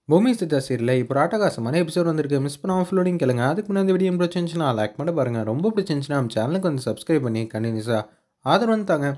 பூமி சித்தா சீரியலில் இப்போ ராட்டகாசமான எபிசோட் வந்திருக்கு மிஸ் பண்ணாமல் ஃபுல்லோடையும் கேளுங்க அதுக்கு முன்னாடி வீடியோ பிடிச்சிருந்துச்சுன்னா லைக் பண்ணி பாருங்கள் ரொம்ப பிடிச்சிருந்துச்சுன்னா நம்ம சேனலுக்கு வந்து சப்ஸ்கிரைப் பண்ணி கண்டினியூஸாக ஆதரவு வந்து தாங்க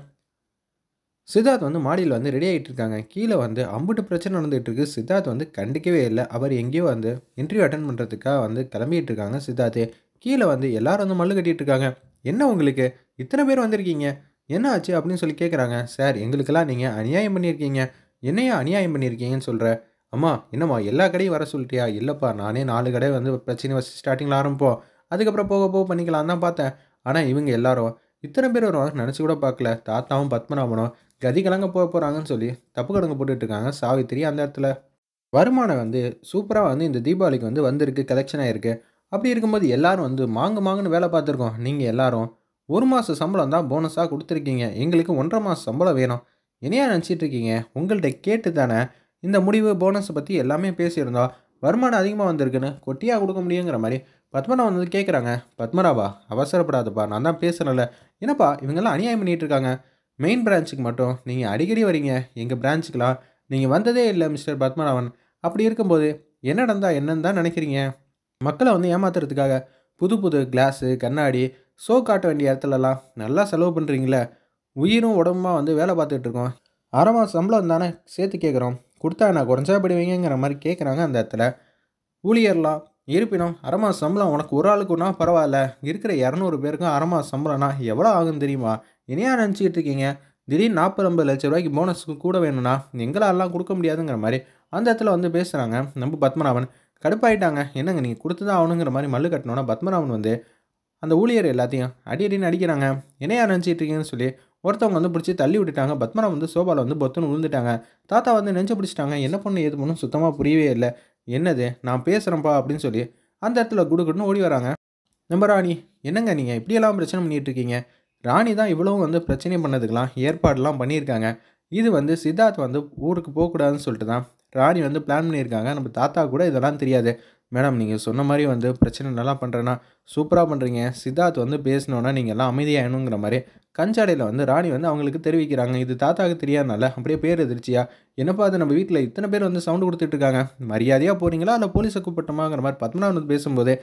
சித்தார்த் வந்து மாடியில் வந்து ரெடி ஆகிட்டு இருக்காங்க கீழே வந்து அம்புட்டு பிரச்சனை நடந்துகிட்டு இருக்கு சித்தார்த் வந்து கண்டிக்கவே இல்லை அவர் எங்கேயோ வந்து இன்டர்வியூ அட்டன் பண்ணுறதுக்காக வந்து கிளம்பிட்டு இருக்காங்க சித்தார்த்து கீழே வந்து எல்லாரும் வந்து மல்லு கட்டிட்டு இருக்காங்க என்ன உங்களுக்கு இத்தனை பேர் வந்திருக்கீங்க என்ன ஆச்சு அப்படின்னு சொல்லி கேட்குறாங்க சார் எங்களுக்கெல்லாம் நீங்கள் அநியாயம் பண்ணியிருக்கீங்க என்னையா அநியாயம் பண்ணியிருக்கீங்கன்னு சொல்கிற அம்மா என்னம்மா எல்லா கடையும் வர சொல்லிட்டியா இல்லைப்பா நானே நாலு கடை வந்து பிரச்சனை வச்சு ஸ்டார்டிங்கில் ஆரம்பிப்போம் அதுக்கப்புறம் போக போக பண்ணிக்கலாம் தான் பார்த்தேன் ஆனால் இவங்க எல்லாரும் இத்தனை பேர் வருவாங்க நினச்சி கூட பார்க்கல தாத்தாவும் பத்மநாபனும் கதி கலங்க போக போகிறாங்கன்னு சொல்லி தப்பு கணக்கு போட்டுட்டு இருக்காங்க சாவித்திரி அந்த இடத்துல வருமானம் வந்து சூப்பராக வந்து இந்த தீபாவளிக்கு வந்து வந்திருக்கு கலெக்ஷன் ஆகிருக்கு அப்படி இருக்கும்போது எல்லாரும் வந்து மாங்கு மாங்குன்னு வேலை பார்த்துருக்கோம் நீங்கள் எல்லாரும் ஒரு மாத சம்பளம் தான் போனஸாக கொடுத்துருக்கீங்க எங்களுக்கு ஒன்றரை மாதம் சம்பளம் வேணும் என்னையா நினச்சிட்டு இருக்கீங்க உங்கள்கிட்ட கேட்டு தானே இந்த முடிவு போனஸை பற்றி எல்லாமே பேசியிருந்தோம் வருமானம் அதிகமாக வந்திருக்குன்னு கொட்டியாக கொடுக்க முடியுங்கிற மாதிரி பத்மநாபன் வந்து கேட்குறாங்க பத்மநாபா அவசரப்படாதப்பா நான் தான் பேசுகிறேன்ல என்னப்பா இவங்கெல்லாம் அநியாயம் பண்ணிகிட்டு இருக்காங்க மெயின் பிரான்ச்சுக்கு மட்டும் நீங்கள் அடிக்கடி வரீங்க எங்கள் பிரான்ச்சுக்கெலாம் நீங்கள் வந்ததே இல்லை மிஸ்டர் பத்மநாபன் அப்படி இருக்கும்போது என்ன நடந்தா என்னன்னு தான் நினைக்கிறீங்க மக்களை வந்து ஏமாத்துறதுக்காக புது புது கிளாஸு கண்ணாடி ஷோ காட்ட வேண்டிய இடத்துலலாம் நல்லா செலவு பண்ணுறீங்களே உயிரும் உடம்புமா வந்து வேலை பார்த்துட்டு இருக்கோம் அரை மாதம் சம்பளம் தானே சேர்த்து கேட்குறோம் கொடுத்தா நான் குறைஞ்சா போடுவீங்கிற மாதிரி கேட்குறாங்க அந்த இடத்துல ஊழியர்லாம் இருப்பினும் அரை மாதம் சம்பளம் உனக்கு ஒரு ஆளுக்குன்னா பரவாயில்ல இருக்கிற இரநூறு பேருக்கும் அரை மாதம் சம்பளம்னா எவ்வளோ ஆகும் தெரியுமா இனியா நினச்சிக்கிட்டு இருக்கீங்க திடீர்னு நாற்பது ஐம்பது லட்ச ரூபாய்க்கு போனஸுக்கு கூட வேணும்னா எங்களாலாம் கொடுக்க முடியாதுங்கிற மாதிரி அந்த இடத்துல வந்து பேசுகிறாங்க நம்ம பத்மநாபன் கடுப்பாயிட்டாங்க என்னங்க நீங்கள் கொடுத்து தான் ஆகணுங்கிற மாதிரி மல்லு கட்டணுன்னா பத்மநாபன் வந்து அந்த ஊழியர் எல்லாத்தையும் அடி அடின்னு அடிக்கிறாங்க என்னையா நினச்சிட்டு இருக்கீங்கன்னு சொல்லி ஒருத்தவங்க வந்து பிடிச்சி தள்ளி விட்டுட்டாங்க பத்மநாபன் வந்து சோபாவில் வந்து பொத்துன்னு விழுந்துட்டாங்க தாத்தா வந்து நெஞ்சு பிடிச்சிட்டாங்க என்ன பண்ணு ஏது பண்ணும் சுத்தமாக புரியவே இல்லை என்னது நான் பேசுகிறேன்ப்பா அப்படின்னு சொல்லி அந்த இடத்துல குடுக்குன்னு ஓடி வராங்க நம்ம ராணி என்னங்க நீங்கள் இப்படியெல்லாம் பிரச்சனை பண்ணிகிட்டு இருக்கீங்க ராணி தான் இவ்வளவும் வந்து பிரச்சனை பண்ணதுக்கெலாம் ஏற்பாடெல்லாம் பண்ணியிருக்காங்க இது வந்து சித்தார்த் வந்து ஊருக்கு போகக்கூடாதுன்னு சொல்லிட்டு தான் ராணி வந்து பிளான் பண்ணியிருக்காங்க நம்ம தாத்தா கூட இதெல்லாம் தெரியாது மேடம் நீங்கள் சொன்ன மாதிரி வந்து பிரச்சனை நல்லா பண்ணுறேன்னா சூப்பராக பண்ணுறீங்க சித்தார்த் வந்து பேசினோன்னா நீங்கள் எல்லாம் அமைதியாகணுங்கிற மாதிரி கஞ்சாடையில் வந்து ராணி வந்து அவங்களுக்கு தெரிவிக்கிறாங்க இது தாத்தாவுக்கு தெரியாதனால அப்படியே பேர் எதிர்ச்சியா என்னப்பா அது நம்ம வீட்டில் இத்தனை பேர் வந்து சவுண்டு கொடுத்துட்டு இருக்காங்க மரியாதையாக போகிறீங்களா இல்லை போலீஸை கூப்பிட்டோமாங்கிற மாதிரி பத்மநாபன் வந்து பேசும்போதே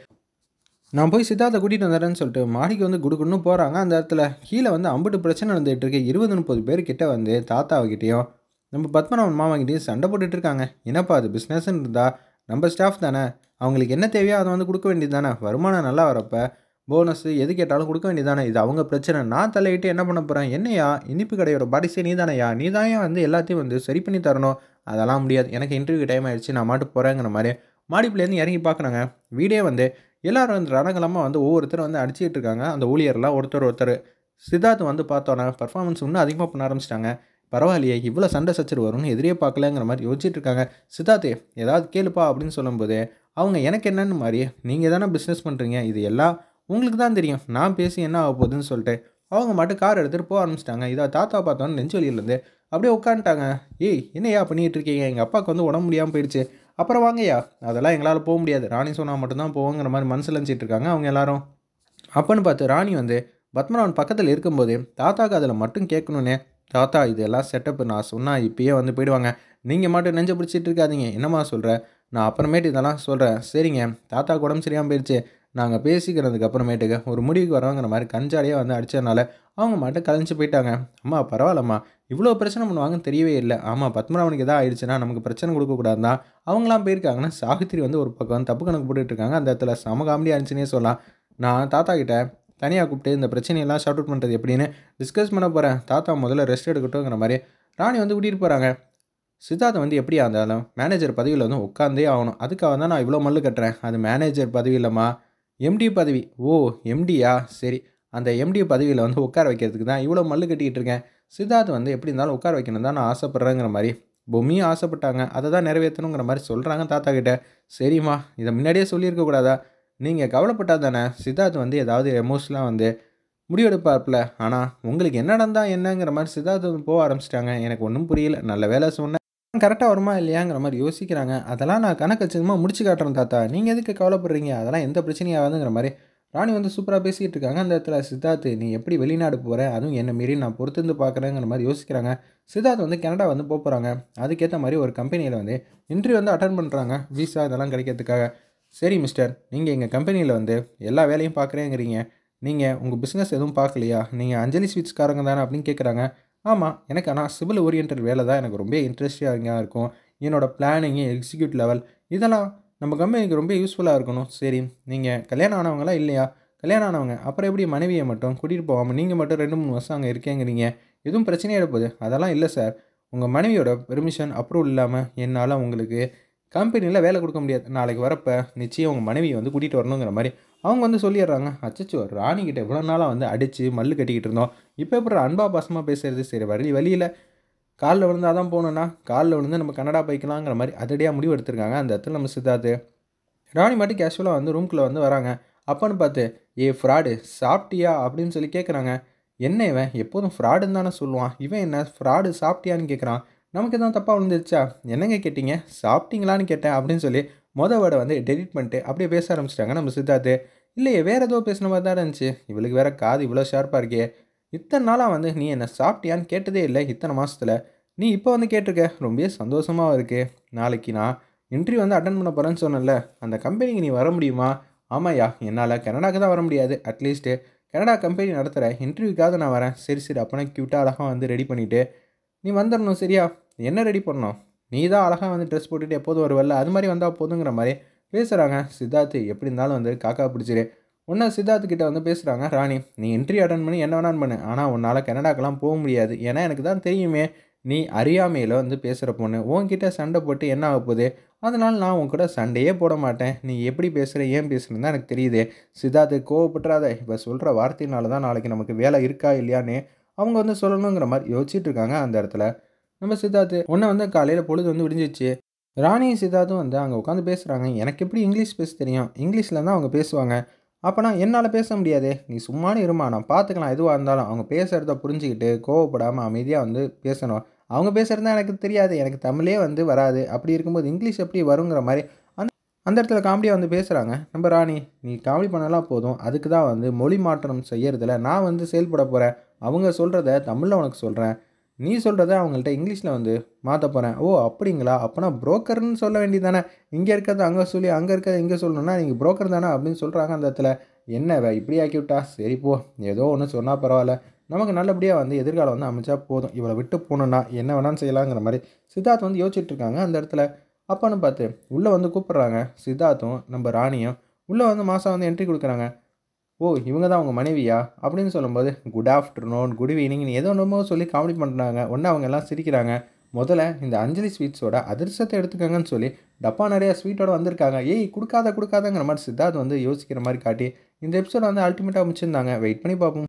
நான் போய் சித்தார்த்தை கூட்டிகிட்டு வந்துடுறேன்னு சொல்லிட்டு மாடிக்கு வந்து குடுக்குன்னு போகிறாங்க அந்த இடத்துல கீழே வந்து அம்புட்டு பிரச்சனை நடந்துகிட்டு இருக்கு இருபது முப்பது பேர் கிட்ட வந்து தாத்தாவுக்கிட்டேயும் நம்ம பத்மநாபன் மாமாக்கிட்டேயும் சண்டை போட்டுட்டு இருக்காங்க என்னப்பா அது பிஸ்னஸ்ன்னு இருந்தால் நம்ம ஸ்டாஃப் தானே அவங்களுக்கு என்ன தேவையோ அதை வந்து கொடுக்க வேண்டியது தானே வருமானம் நல்லா வரப்போ போனஸ் எது கேட்டாலும் கொடுக்க வேண்டியதானே இது அவங்க பிரச்சனை நான் தலையிட்டு என்ன பண்ண போகிறேன் என்னையா இனிப்பு கடையோட பாடிஸே நீ தானையா நீ தான் வந்து எல்லாத்தையும் வந்து சரி பண்ணி தரணும் அதெல்லாம் முடியாது எனக்கு இன்டர்வியூ டைம் ஆயிடுச்சு நான் மாட்டு போகிறேங்கிற மாதிரி மாடிப்புலேருந்து இறங்கி பார்க்குறாங்க வீடே வந்து எல்லாரும் வந்து ரணகலமாக வந்து ஒவ்வொருத்தரும் வந்து அடிச்சிட்டு இருக்காங்க அந்த ஊழியர்லாம் ஒருத்தர் ஒருத்தர் சித்தார்த் வந்து பார்த்தோன்னா பர்ஃபார்மன்ஸ் இன்னும் அதிகமாக பண்ண ஆரம்பிச்சிட்டாங்க பரவாயில்லையே இவ்வளோ சண்டை சச்சர் வரும்னு எதிரே பார்க்கலங்கிற மாதிரி யோசிச்சுட்டு இருக்காங்க சித்தார்த்தே ஏதாவது கேளுப்பா அப்படின்னு சொல்லும்போது அவங்க எனக்கு என்னன்னு மாதிரி நீங்கள் தானே பிஸ்னஸ் பண்ணுறீங்க இது எல்லாம் உங்களுக்கு தான் தெரியும் நான் பேசி என்ன ஆக போகுதுன்னு சொல்லிட்டு அவங்க மட்டும் கார் எடுத்துகிட்டு போக ஆரம்பிச்சிட்டாங்க இதை தாத்தா பார்த்தோன்னு நெஞ்சு வலியிலேருந்து அப்படியே உட்காந்துட்டாங்க ஏய் என்னையா பண்ணிகிட்டு இருக்கீங்க எங்கள் அப்பாவுக்கு வந்து உடம்பு முடியாமல் போயிடுச்சு அப்புறம் வாங்கய்யா அதெல்லாம் எங்களால் போக முடியாது ராணி சொன்னால் மட்டும்தான் போவோங்கிற மாதிரி மனசில் நினச்சிட்டு இருக்காங்க அவங்க எல்லாரும் அப்போன்னு பார்த்து ராணி வந்து பத்மநாபன் பக்கத்தில் இருக்கும்போது தாத்தாக்கு அதில் மட்டும் கேட்கணுன்னே தாத்தா இதெல்லாம் செட்டப்பு நான் சொன்னால் இப்பயே வந்து போயிடுவாங்க நீங்கள் மட்டும் நெஞ்ச பிடிச்சிட்டு இருக்காதீங்க என்னம்மா சொல்கிற நான் அப்புறமேட்டு இதெல்லாம் சொல்கிறேன் சரிங்க தாத்தாக்கு உடம்பு சரியாமல் போயிடுச்சு நாங்கள் பேசிக்கிறதுக்கு அப்புறமேட்டுக்கு ஒரு முடிவுக்கு வரோங்கிற மாதிரி கஞ்சாடியே வந்து அடித்ததுனால அவங்க மட்டும் கலைஞ்சு போயிட்டாங்க அம்மா பரவாயில்லம்மா இவ்வளோ பிரச்சனை பண்ணுவாங்கன்னு தெரியவே இல்லை ஆமாம் பத்மநாபனுக்கு எதாவது ஆயிடுச்சுன்னா நமக்கு பிரச்சனை கொடுக்கக்கூடாது தான் அவங்களாம் போயிருக்காங்கன்னா சாவித்திரி வந்து ஒரு பக்கம் வந்து தப்பு கணக்கு போட்டுட்டு இருக்காங்க அந்த இடத்துல சம காமெடியாக இருந்துச்சுன்னே சொல்லலாம் நான் தாத்தா கிட்ட தனியாக கூப்பிட்டு இந்த பிரச்சனையெல்லாம் ஷார்ட் அவுட் பண்ணுறது எப்படின்னு டிஸ்கஸ் பண்ண போகிறேன் தாத்தா முதல்ல ரெஸ்ட் எடுக்கட்டும்ங்கிற மாதிரி ராணி வந்து கூட்டிகிட்டு போகிறாங்க சித்தார்த்தை வந்து எப்படியா இருந்தாலும் மேனேஜர் பதவியில் வந்து உட்காந்தே ஆகணும் அதுக்காக தான் நான் இவ்வளோ மல்லு கட்டுறேன் அது மேனேஜர் பதவி இல்லைம்மா எம்டி பதவி ஓ எம்டியா சரி அந்த எம்டி பதவியில் வந்து உட்கார வைக்கிறதுக்கு தான் இவ்வளோ மல்லு கட்டிக்கிட்டு இருக்கேன் சித்தார்த் வந்து எப்படி இருந்தாலும் உட்கார வைக்கணும் தான் நான் ஆசைப்பட்றேங்கிற மாதிரி பொம்மியும் ஆசைப்பட்டாங்க அதை தான் நிறைவேற்றணுங்கிற மாதிரி சொல்கிறாங்க தாத்தா கிட்ட சரிம்மா இதை முன்னாடியே சொல்லியிருக்க கூடாதா நீங்கள் கவலைப்பட்டா தானே சித்தார்த் வந்து ஏதாவது எமோஷனலாக வந்து முடிவெடுப்பார்ல ஆனால் உங்களுக்கு என்ன நடந்தா என்னங்கிற மாதிரி சித்தார்த் வந்து போக ஆரம்பிச்சிட்டாங்க எனக்கு ஒன்றும் புரியல நல்ல வேலை சொன்னேன் கரெக்டாக வருமா இல்லையாங்கிற மாதிரி யோசிக்கிறாங்க அதெல்லாம் நான் கணக்கு வச்சதுமா முடிச்சு காட்டுறேன் தாத்தா நீங்கள் எதுக்கு கவலைப்படுறீங்க அதெல்லாம் எந்த பிரச்சனையும் ஆகாதுங்கிற மாதிரி ராணி வந்து சூப்பராக பேசிக்கிட்டு இருக்காங்க அந்த இடத்துல சித்தார்த் நீ எப்படி வெளிநாடு போகிற அதுவும் என்ன மீறி நான் பொறுத்திருந்து பார்க்குறேங்கிற மாதிரி யோசிக்கிறாங்க சித்தார்த் வந்து கனடா வந்து போக போகிறாங்க அதுக்கேற்ற மாதிரி ஒரு கம்பெனியில் வந்து இன்டர்வியூ வந்து அட்டன் பண்ணுறாங்க விசா இதெல்லாம் கிடைக்கிறதுக்காக சரி மிஸ்டர் நீங்கள் எங்கள் கம்பெனியில் வந்து எல்லா வேலையும் பார்க்குறேங்கிறீங்க நீங்கள் உங்கள் பிஸ்னஸ் எதுவும் பார்க்கலையா நீங்கள் அஞ்சலி ஸ்வீட்ஸ்காரங்க தானே அப்படின்னு கேட்குறாங்க ஆமாம் எனக்கு ஆனால் சிவில் ஓரியன்ட் வேலை தான் எனக்கு ரொம்ப இன்ட்ரெஸ்டிங்காக இருக்கும் என்னோடய பிளானிங்கு எக்ஸிக்யூட் லெவல் இதெல்லாம் நம்ம கம்பெனிக்கு ரொம்ப யூஸ்ஃபுல்லாக இருக்கணும் சரி நீங்கள் கல்யாணம் ஆனவங்களா இல்லையா கல்யாணம் ஆனவங்க அப்புறம் எப்படி மனைவியை மட்டும் கூட்டிகிட்டு போகாமல் நீங்கள் மட்டும் ரெண்டு மூணு வருஷம் அங்கே இருக்கேங்கிறீங்க எதுவும் பிரச்சனையாக போகுது அதெல்லாம் இல்லை சார் உங்கள் மனைவியோட பெர்மிஷன் அப்ரூவல் இல்லாமல் என்னால் உங்களுக்கு கம்பெனியில் வேலை கொடுக்க முடியாது நாளைக்கு வரப்போ நிச்சயம் உங்கள் மனைவியை வந்து கூட்டிகிட்டு வரணுங்கிற மாதிரி அவங்க வந்து சொல்லிடுறாங்க அச்சச்சோ ராணிக்கிட்ட இவ்வளோ நாளாக வந்து அடித்து மல்லு கட்டிக்கிட்டு இருந்தோம் இப்போ எப்படி அன்பா பாசமாக பேசுறது சரி வழி வழியில் காலில் விழுந்தால் தான் போகணுன்னா காலில் விழுந்து நம்ம கன்னடா போய்க்கலாங்கிற மாதிரி அதடியாக முடிவு எடுத்திருக்காங்க அந்த இடத்துல நம்ம சித்தார்த்து ராணி மட்டும் கேஷுவலாக வந்து ரூம்குள்ளே வந்து வராங்க அப்பன்னு பார்த்து ஏ ஃப்ராடு சாப்பிட்டியா அப்படின்னு சொல்லி கேட்குறாங்க என்ன இவன் எப்போதும் ஃப்ராடுன்னு தானே சொல்லுவான் இவன் என்ன ஃப்ராடு சாப்பிட்டியான்னு கேட்குறான் நமக்கு எதுவும் தப்பாக விழுந்துருச்சா என்னங்க கேட்டீங்க சாப்பிட்டீங்களான்னு கேட்டேன் அப்படின்னு சொல்லி மொதல் வேர்டை வந்து டெலிட் பண்ணிட்டு அப்படியே பேச ஆரம்பிச்சிட்டாங்க நம்ம சித்தார்த்து இல்லையே வேறு ஏதோ பேசின மாதிரி தான் இருந்துச்சு இவளுக்கு வேற காது இவ்வளோ ஷார்ப்பாக இருக்கே இத்தனை நாளாக வந்து நீ என்ன சாப்பிட்டியான்னு கேட்டதே இல்லை இத்தனை மாதத்தில் நீ இப்போ வந்து கேட்டிருக்க ரொம்பவே சந்தோஷமாக இருக்கு நாளைக்கு நான் இன்டர்வியூ வந்து அட்டன் பண்ண போகிறேன்னு சொன்னேன்ல அந்த கம்பெனிக்கு நீ வர முடியுமா ஆமாய்யா என்னால் கனடாக்கு தான் வர முடியாது அட்லீஸ்ட்டு கனடா கம்பெனி நடத்துகிற இன்டர்வியூக்காக நான் வரேன் சரி சரி அப்போனா க்யூட்டாக அழகாக வந்து ரெடி பண்ணிவிட்டு நீ வந்துடணும் சரியா என்ன ரெடி பண்ணணும் நீ தான் அழகாக வந்து ட்ரெஸ் போட்டுட்டு எப்போதும் வருவல்ல அது மாதிரி வந்தால் போதுங்கிற மாதிரி பேசுகிறாங்க சித்தார்த்து எப்படி இருந்தாலும் வந்து காக்கா பிடிச்சிரு ஒன்றா சித்தார்த்து கிட்ட வந்து பேசுகிறாங்க ராணி நீ இன்டர்வியூ அட்டன் பண்ணி என்ன வேணான்னு பண்ணு ஆனால் உன்னால் கனடாக்கெல்லாம் போக முடியாது ஏன்னா எனக்கு தான் தெரியுமே நீ அறியாமையில் வந்து பேசுகிற பொண்ணு உன்கிட்ட சண்டை போட்டு என்ன ஆக போகுது அதனால் நான் உன் கூட சண்டையே போட மாட்டேன் நீ எப்படி பேசுகிற ஏன் பேசுகிறேன்னு தான் எனக்கு தெரியுது சித்தார்த்து கோவப்பட்டுறாத இப்போ சொல்கிற வார்த்தையினால தான் நாளைக்கு நமக்கு வேலை இருக்கா இல்லையான்னு அவங்க வந்து சொல்லணுங்கிற மாதிரி யோசிச்சுட்டு இருக்காங்க அந்த இடத்துல நம்ம சித்தார்த்து ஒன்று வந்து காலையில் பொழுது வந்து விடிஞ்சிச்சு ராணியும் சித்தார்த்தும் வந்து அங்கே உட்காந்து பேசுகிறாங்க எனக்கு எப்படி இங்கிலீஷ் பேச தெரியும் இங்கிலீஷில் தான் அவங்க பேசுவாங்க அப்போனா என்னால் பேச முடியாதே நீ சும்மானு இருமா நான் பார்த்துக்கலாம் எதுவாக இருந்தாலும் அவங்க பேசுகிறத புரிஞ்சுக்கிட்டு கோவப்படாமல் அமைதியாக வந்து பேசணும் அவங்க பேசுகிறது தான் எனக்கு தெரியாது எனக்கு தமிழே வந்து வராது அப்படி இருக்கும்போது இங்கிலீஷ் எப்படி வருங்கிற மாதிரி அந்த அந்த இடத்துல காமெடியாக வந்து பேசுகிறாங்க நம்ம ராணி நீ காமெடி பண்ணலாம் போதும் அதுக்கு தான் வந்து மொழி மாற்றம் செய்யறதுல நான் வந்து செயல்பட போகிறேன் அவங்க சொல்கிறத தமிழில் உனக்கு சொல்கிறேன் நீ சொல்கிறத அவங்கள்ட்ட இங்கிலீஷில் வந்து மாற்ற போகிறேன் ஓ அப்படிங்களா அப்போனா புரோக்கர்னு சொல்ல வேண்டியதானே இங்கே இருக்கிறது அங்கே சொல்லி அங்கே இருக்கிறது இங்கே சொல்லணும்னா நீங்கள் புரோக்கர் தானே அப்படின்னு சொல்கிறாங்க அந்த இடத்துல என்ன வே இப்படி ஆக்கி விட்டா சரி போ ஏதோ ஒன்று சொன்னால் பரவாயில்ல நமக்கு நல்லபடியாக வந்து எதிர்காலம் வந்து அமைச்சா போதும் இவளை விட்டு போகணுன்னா என்ன வேணாலும் செய்யலாங்கிற மாதிரி சித்தார்த் வந்து யோசிச்சுட்டு இருக்காங்க அந்த இடத்துல அப்பான்னு பார்த்து உள்ளே வந்து கூப்பிட்றாங்க சித்தார்த்தும் நம்ம ராணியும் உள்ளே வந்து மாதம் வந்து என்ட்ரி கொடுக்குறாங்க ஓ இவங்க தான் அவங்க மனைவியா அப்படின்னு சொல்லும்போது குட் ஆஃப்டர்நூன் குட் ஈவினிங் ஏதோ ஒன்றுமோ சொல்லி காமெடி பண்ணுறாங்க ஒன்று அவங்க எல்லாம் சிரிக்கிறாங்க முதல்ல இந்த அஞ்சலி ஸ்வீட்ஸோட அதிர்ஷ்டத்தை எடுத்துக்கங்கன்னு சொல்லி டப்பா நிறையா ஸ்வீட்டோட வந்திருக்காங்க ஏய் கொடுக்காத கொடுக்காதங்கிற மாதிரி சித்தார்த் வந்து யோசிக்கிற மாதிரி காட்டி இந்த எபிசோட வந்து அல்டிமேட்டாக முடிச்சிருந்தாங்க வெயிட் பண்ணி பார்ப்போம்